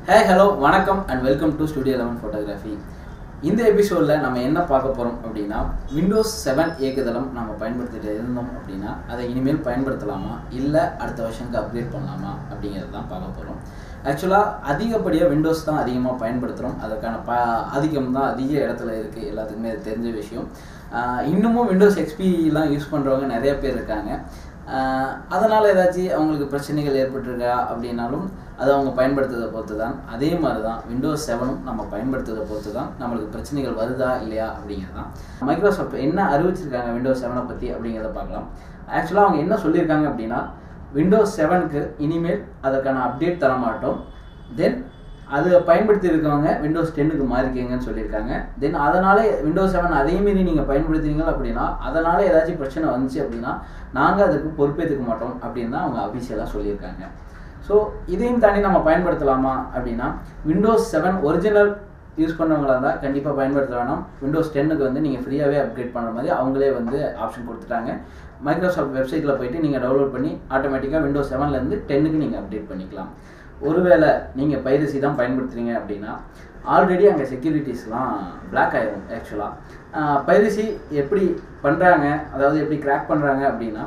ஹே hello வணக்கம் and welcome to studio eleven photography இந்த எபிசோடில் நம்ம என்ன பார்க்க போகிறோம் அப்படின்னா விண்டோஸ் செவன் இயக்குதளம் நம்ம பயன்படுத்திட்டு இருந்தோம் அப்படின்னா அதை இனிமேல் பயன்படுத்தலாமா இல்லை அடுத்த வருஷனுக்கு அப்கிரேட் பண்ணலாமா அப்படிங்கிறது தான் பார்க்க போகிறோம் ஆக்சுவலாக அதிகப்படியாக விண்டோஸ் தான் அதிகமாக பயன்படுத்துகிறோம் அதுக்கான ப ஆதிக்கம் தான் அதிக இடத்துல இருக்குது எல்லாத்துக்குமே அது தெரிஞ்ச விஷயம் ஆஹ் இன்னமும் விண்டோஸ் எக்ஸ்பிலாம் யூஸ் பண்ணுறவங்க நிறைய பேர் இருக்காங்க அதனால் ஏதாச்சும் அவங்களுக்கு பிரச்சனைகள் ஏற்பட்டிருக்கா அப்படின்னாலும் அது அவங்க பயன்படுத்துறதை பொறுத்து தான் அதே மாதிரி தான் விண்டோஸ் செவனும் நம்ம பயன்படுத்துறதை பொறுத்து தான் நம்மளுக்கு பிரச்சனைகள் வருதா இல்லையா அப்படிங்கிறது தான் மைக்ரோசாஃப்ட் என்ன அறிவிச்சிருக்காங்க விண்டோஸ் செவனை பற்றி அப்படிங்கிறத பார்க்கலாம் ஆக்சுவலாக அவங்க என்ன சொல்லியிருக்காங்க அப்படின்னா விண்டோஸ் செவனுக்கு இனிமேல் அதற்கான அப்டேட் தர மாட்டோம் தென் அதை பயன்படுத்தி இருக்கவங்க விண்டோஸ் டென்னுக்கு மாறிக்கங்கன்னு சொல்லியிருக்காங்க தென் அதனால விண்டோஸ் செவன் அதே மீறி நீங்கள் பயன்படுத்துறீங்க அப்படின்னா அதனால ஏதாச்சும் பிரச்சனை வந்துச்சு அப்படின்னா நாங்கள் அதுக்கு பொறுப்பேற்றுக்க மாட்டோம் அப்படின்னு தான் அவங்க அஃபிஷியலாக சொல்லியிருக்காங்க ஸோ இதையும் தாண்டி நம்ம பயன்படுத்தலாமா அப்படின்னா விண்டோஸ் செவன் ஒரிஜினல் யூஸ் பண்ணுறவங்களா இருந்தால் கண்டிப்பாக பயன்படுத்த வேணாம் விண்டோஸ் டென்னுக்கு வந்து நீங்கள் ஃப்ரீயாகவே அப்கிரேட் பண்ணுற மாதிரி அவங்களே வந்து ஆப்ஷன் கொடுத்துட்டாங்க மைக்ரோசாஃப்ட் வெப்சைட்டில் போயிட்டு நீங்கள் டவுன்லோட் பண்ணி ஆட்டோமேட்டிக்காக விண்டோஸ் செவன்லேருந்து டென்னுக்கு நீங்கள் அப்டேட் பண்ணிக்கலாம் ஒருவேளை நீங்கள் பைரசி தான் பயன்படுத்துறீங்க அப்படின்னா ஆல்ரெடி அங்கே செக்யூரிட்டிஸ்லாம் பிளாக் ஆயிரும் ஆக்சுவலாக பைரசி எப்படி பண்ணுறாங்க அதாவது எப்படி கிராக் பண்ணுறாங்க அப்படின்னா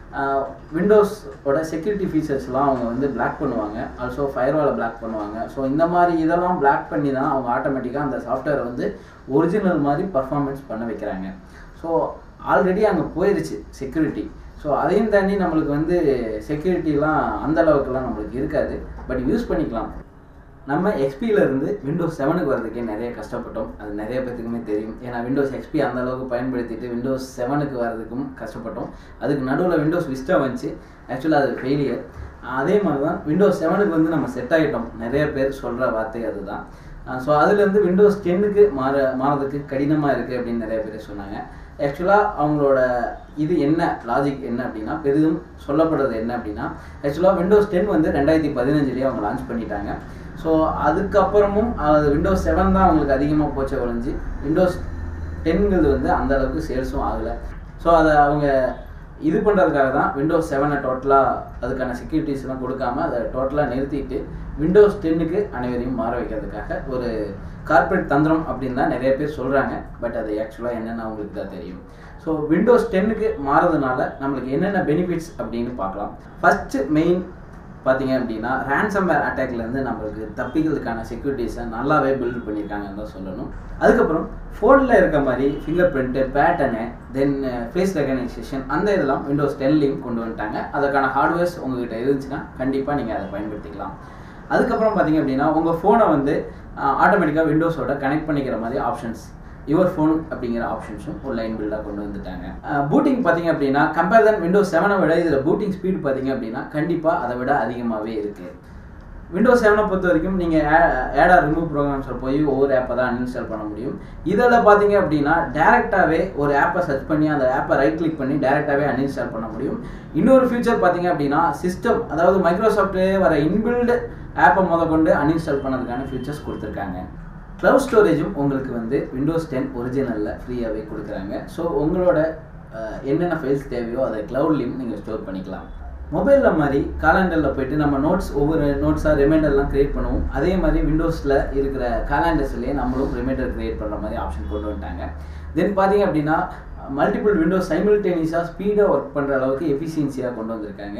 விண்டோஸோட செக்யூரிட்டி ஃபீச்சர்ஸ்லாம் அவங்க வந்து பிளாக் பண்ணுவாங்க ஆல்சோ ஃபயர்வாலை பிளாக் பண்ணுவாங்க ஸோ இந்த மாதிரி இதெல்லாம் பிளாக் பண்ணி தான் அவங்க ஆட்டோமேட்டிக்காக அந்த சாஃப்ட்வேரை வந்து ஒரிஜினல் மாதிரி பர்ஃபார்மன்ஸ் பண்ண வைக்கிறாங்க ஸோ ஆல்ரெடி அங்கே போயிடுச்சு செக்யூரிட்டி ஸோ அதையும் தாண்டி நம்மளுக்கு வந்து செக்யூரிட்டிலாம் அந்த அளவுக்குலாம் நம்மளுக்கு இருக்காது பட் யூஸ் பண்ணிக்கலாம் நம்ம XP-ல இருந்து விண்டோஸ் செவனுக்கு வரதுக்கே நிறைய கஷ்டப்பட்டோம் அது நிறைய பேத்துக்குமே தெரியும் ஏன்னா விண்டோஸ் எக்ஸ்பி அந்த அளவுக்கு பயன்படுத்திட்டு விண்டோஸ் செவனுக்கு வரதுக்கும் கஷ்டப்பட்டோம் அதுக்கு நடுவில் விண்டோஸ் விஸ்டா வந்துச்சு ஆக்சுவலாக அது ஃபெயிலியர் அதே மாதிரி தான் விண்டோஸ் செவனுக்கு வந்து நம்ம செட் ஆகிட்டோம் நிறைய பேர் சொல்கிற வார்த்தை அதுதான் ஸோ அதுலேருந்து விண்டோஸ் டென்னுக்கு மாற மாறதுக்கு கடினமாக இருக்குது அப்படின்னு நிறைய பேர் சொன்னாங்க ஆக்சுவலாக அவங்களோட இது என்ன லாஜிக் என்ன அப்படின்னா பெரிதும் சொல்லப்படுறது என்ன அப்படின்னா ஆக்சுவலாக விண்டோஸ் டென் வந்து ரெண்டாயிரத்தி பதினஞ்சுலேயே அவங்க லான்ச் பண்ணிட்டாங்க ஸோ அதுக்கப்புறமும் அது விண்டோஸ் செவன் தான் அவங்களுக்கு அதிகமாக போச்ச ஒழிஞ்சு விண்டோஸ் டென்ங்கிறது வந்து அந்த அளவுக்கு சேல்ஸும் ஆகலை ஸோ அதை அவங்க இது பண்ணுறதுக்காக தான் விண்டோஸ் செவனை டோட்டலாக அதுக்கான செக்யூரிட்டிஸ்லாம் கொடுக்காம அதை டோட்டலாக நிறுத்திட்டு விண்டோஸ் டென்னுக்கு அனைவரையும் மாற வைக்கிறதுக்காக ஒரு கார்ப்பரேட் தந்திரம் அப்படின்னு தான் நிறைய பேர் சொல்கிறாங்க பட் அது ஆக்சுவலாக என்னென்னு அவங்களுக்கு தான் தெரியும் ஸோ விண்டோஸ் டென்னுக்கு மாறதுனால நம்மளுக்கு என்னென்ன பெனிஃபிட்ஸ் அப்படின்னு பார்க்கலாம் ஃபஸ்ட்டு மெயின் பார்த்தீங்க அப்படின்னா ரேன்சம்வேர் அட்டாக்லேருந்து நம்மளுக்கு தப்பிக்கிறதுக்கான செக்யூரிட்டிஸை நல்லாவே பில்ட் பண்ணியிருக்காங்கன்னு தான் சொல்லணும் அதுக்கப்புறம் ஃபோனில் இருக்க மாதிரி finger print pattern then face recognition அந்த இதெல்லாம் விண்டோஸ் டென்லையும் கொண்டு வந்துட்டாங்க அதுக்கான ஹார்ட்வேர்ஸ் உங்ககிட்ட இருந்துச்சுன்னா கண்டிப்பாக நீங்கள் அதை பயன்படுத்திக்கலாம் அதுக்கப்புறம் பார்த்தீங்க அப்படின்னா உங்கள் ஃபோனை வந்து ஆட்டோமேட்டிக்காக விண்டோஸோட கனெக்ட் பண்ணிக்கிற மாதிரி ஆப்ஷன்ஸ் யுவர் ஃபோன் அப்படிங்கிற ஆப்ஷன்ஸும் ஒரு லைன் பில்டாக கொண்டு வந்துட்டாங்க பூட்டிங் பார்த்தீங்க அப்படின்னா கம்பேர் தன் விண்டோஸ் செவனை விட இதில் பூட்டிங் ஸ்பீட் பார்த்தீங்க அப்படின்னா கண்டிப்பாக அதை விட அதிகமாகவே இருக்குது விண்டோஸ் செவனை பொறுத்த வரைக்கும் நீங்கள் ஏடா ரிமூவ் ப்ரோக்ராம்ஸில் போய் ஒவ்வொரு ஆப்பை தான் அன்இன்ஸ்டால் பண்ண முடியும் இதில் பார்த்தீங்க அப்படின்னா டேரெக்டாகவே ஒரு ஆப்பை சர்ச் பண்ணி அந்த ஆப்பை ரைட் கிளிக் பண்ணி டேரெக்டாகவே அன்இன்ஸ்டால் பண்ண முடியும் இன்னொரு ஃபியூச்சர் பார்த்தீங்க அப்படின்னா சிஸ்டம் அதாவது மைக்ரோசாஃப்ட்லேயே வர இன்பில்டு ஆப்பை முத கொண்டு அன்இன்ஸ்டால் பண்ணதுக்கான ஃபியூச்சர்ஸ் கொடுத்துருக்காங்க க்ளவுட் ஸ்டோரேஜும் உங்களுக்கு வந்து விண்டோஸ் டென் ஒரிஜினலில் ஃப்ரீயாகவே கொடுக்குறாங்க ஸோ உங்களோட என்னென்ன ஃபைல்ஸ் தேவையோ அதை க்ளவுட்லேயும் நீங்கள் ஸ்டோர் பண்ணிக்கலாம் மொபைலில் மாதிரி காலண்டரில் போயிட்டு நம்ம நோட்ஸ் ஒவ்வொரு நோட்ஸாக ரிமைண்டர்லாம் க்ரியேட் பண்ணுவோம் அதே மாதிரி விண்டோஸில் இருக்கிற காலண்டர்ஸ்லேயே நம்மளும் ரிமைண்டர் க்ரியேட் பண்ணுற மாதிரி ஆப்ஷன் கொண்டு வந்துட்டாங்க தென் பார்த்தீங்க அப்படின்னா மல்டிபிள் விண்டோஸ் சைமில்டேனியஸாக ஸ்பீடாக ஒர்க் பண்ணுற அளவுக்கு எஃபிஷியன்சியாக கொண்டு வந்திருக்காங்க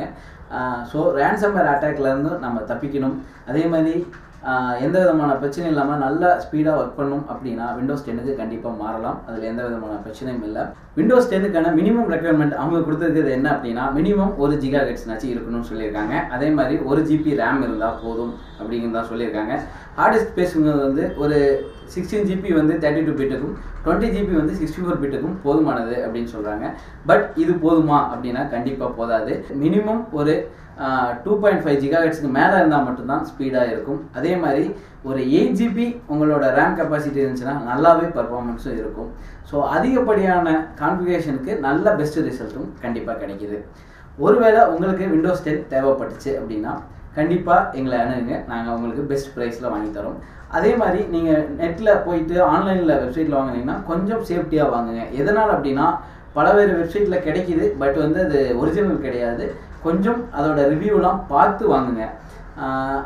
ஸோ ரேன்சம்வேர் அட்டாக்லேருந்து நம்ம தப்பிக்கணும் அதே மாதிரி எந்த விதமான பிரச்சனையும் இல்லாமல் நல்லா ஸ்பீடாக ஒர்க் பண்ணும் அப்படின்னா விண்டோஸ் டென்னுக்கு கண்டிப்பாக மாறலாம் அதில் எந்த விதமான பிரச்சனையும் இல்லை விண்டோஸ் டென்னுக்கான மினிமம் ரெக்குயர்மெண்ட் அவங்க கொடுத்துருக்கிறது என்ன அப்படின்னா மினிமம் ஒரு ஜிகா ஹெட்ஸ்னாச்சும் இருக்கணும்னு சொல்லியிருக்காங்க அதே மாதிரி ஒரு ஜிபி ரேம் இருந்தால் போதும் அப்படிங்கிறதா சொல்லியிருக்காங்க ஹார்ட் டிஸ்க் ஸ்பேஸுங்கிறது வந்து ஒரு சிக்ஸ்டீன் ஜிபி வந்து தேர்ட்டி டூ பிட்டுக்கும் டுவெண்ட்டி ஜிபி வந்து சிக்ஸ்டி ஃபோர் பிட்டுக்கும் போதுமானது அப்படின்னு சொல்கிறாங்க பட் இது போதுமா அப்படின்னா கண்டிப்பாக போதாது மினிமம் ஒரு டூ பாயிண்ட் ஃபைவ் ஜிகாஹெட்ஸ்க்கு மேலே இருந்தால் மட்டும்தான் ஸ்பீடாக இருக்கும் அதே மாதிரி ஒரு எயிட் ஜிபி உங்களோட ரேம் கெப்பாசிட்டி இருந்துச்சுன்னா நல்லாவே பர்ஃபார்மன்ஸும் இருக்கும் ஸோ அதிகப்படியான கான்ஃபிகரேஷனுக்கு நல்ல பெஸ்ட் ரிசல்ட்டும் கண்டிப்பாக கிடைக்கிது ஒருவேளை உங்களுக்கு விண்டோஸ் டென் தேவைப்பட்டுச்சு அப்படின்னா கண்டிப்பாக எங்களை அணுகுங்க நாங்கள் உங்களுக்கு பெஸ்ட் ப்ரைஸில் வாங்கி தரோம் அதே மாதிரி நீங்கள் நெட்டில் போயிட்டு ஆன்லைனில் வெப்சைட்டில் வாங்கினீங்கன்னா கொஞ்சம் சேஃப்டியாக வாங்குங்க எதனால் அப்படின்னா பலவேறு வெப்சைட்டில் கிடைக்கிது பட் வந்து அது ஒரிஜினல் கிடையாது கொஞ்சம் அதோட ரிவ்யூலாம் பார்த்து வாங்குங்க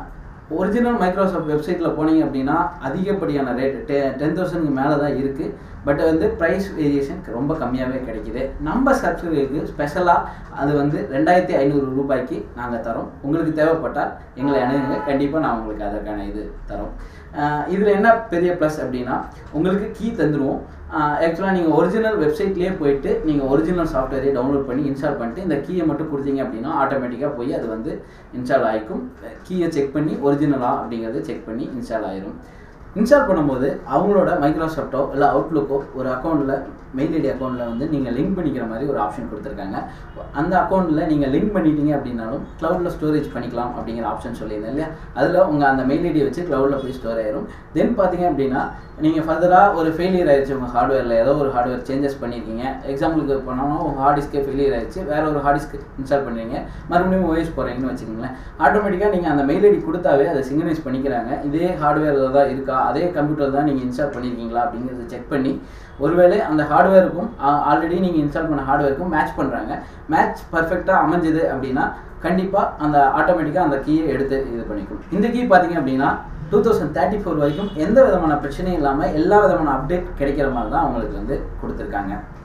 ஒரிஜினல் மைக்ரோசாஃப்ட் வெப்சைட்டில் போனீங்க அப்படின்னா அதிகப்படியான ரேட் டெ டென் தௌசண்ட்க்கு மேலே தான் இருக்குது பட் வந்து ப்ரைஸ் வேரியேஷன் ரொம்ப கம்மியாகவே கிடைக்குது நம்ம சப்ஸ்கிரைபருக்கு ஸ்பெஷலாக அது வந்து ரெண்டாயிரத்தி ஐநூறு ரூபாய்க்கு நாங்கள் தரோம் உங்களுக்கு தேவைப்பட்டால் எங்களை அணுகுங்க கண்டிப்பாக நான் உங்களுக்கு அதற்கான இது தரோம் இதில் என்ன பெரிய ப்ளஸ் அப்படின்னா உங்களுக்கு கீ தந்துடுவோம் ஆக்சுவலாக நீங்கள் ஒரிஜினல் வெப்சைட்லேயே போயிட்டு நீங்கள் ஒரிஜினல் சாஃப்ட்வேரை டவுன்லோட் பண்ணி இன்ஸ்டால் பண்ணிட்டு இந்த கீயை மட்டும் கொடுத்தீங்க அப்படின்னா ஆட்டோமேட்டிக்காக போய் அது வந்து இன்ஸ்டால் ஆகிக்கும் கீயை செக் பண்ணி ஒரிஜினலா அப்படிங்கிறத செக் பண்ணி இன்ஸ்டால் ஆயிரும் இன்ஸ்டால் பண்ணும்போது அவங்களோட மைக்ரோசாஃப்ட்டோ இல்லை அவுட்லுக்கோ ஒரு அக்கௌண்ட்டில் மெயில் ஐடி அக்கௌண்ட்டில் வந்து நீங்கள் லிங்க் பண்ணிக்கிற மாதிரி ஒரு ஆப்ஷன் கொடுத்துருக்காங்க அந்த அக்கௌண்ட்டில் நீங்கள் லிங்க் பண்ணிட்டீங்க அப்படின்னாலும் க்ளவுடில் ஸ்டோரேஜ் பண்ணிக்கலாம் அப்படிங்கிற ஆப்ஷன் சொல்லியிருந்தேன் இல்லையா அதில் உங்கள் அந்த மெயில் ஐடியை வச்சு க்ளவுடில் போய் ஸ்டோர் ஆயிரும் தென் பார்த்தீங்க அப்படின்னா நீங்கள் ஃபர்தராக ஒரு ஃபெயிலியர் ஆயிடுச்சு உங்கள் ஹார்ட்வேரில் ஏதோ ஒரு ஹார்ட்வேர் சேஞ்சஸ் பண்ணியிருக்கீங்க எக்ஸாம்பிளுக்கு பண்ணோம்னா உங்கள் ஹார்ட் டிஸ்கே ஃபெயிலியர் ஆயிடுச்சு வேற ஒரு ஹார்ட் டிஸ்க் இன்ஸ்டால் பண்ணுறீங்க மறுபடியும் ஓஎஸ் போகிறீங்கன்னு வச்சுக்கோங்களேன் ஆட்டோமேட்டிக்காக நீங்கள் அந்த மெயில் ஐடி கொடுத்தாவே அதை சிங்கனைஸ் பண்ணிக்கிறாங்க இதே ஹார்ட்வேரில் தான் இருக்கா அதே கம்ப்யூட்டர் தான் நீங்கள் இன்ஸ்டால் பண்ணியிருக்கீங்களா அப்படிங்கிறத செக் பண்ணி ஒருவேளை அந்த ஹார்ட்வேருக்கும் ஆல்ரெடி நீங்கள் இன்ஸ்டால் பண்ண ஹார்ட்வேருக்கும் மேட்ச் பண்ணுறாங்க மேட்ச் பர்ஃபெக்டாக அமைஞ்சது அப்படின்னா கண்டிப்பாக அந்த ஆட்டோமேட்டிக்காக அந்த கீயை எடுத்து இது பண்ணிக்கும் இந்த கீ பார்த்தீங்க அப்படின்னா டூ தௌசண்ட் தேர்ட்டி ஃபோர் வரைக்கும் எந்த விதமான பிரச்சனையும் இல்லாமல் எல்லா விதமான அப்டேட் கிடைக்கிற மாதிரி தான் அவங்களுக்கு வந்து கொடுத்துருக்காங்க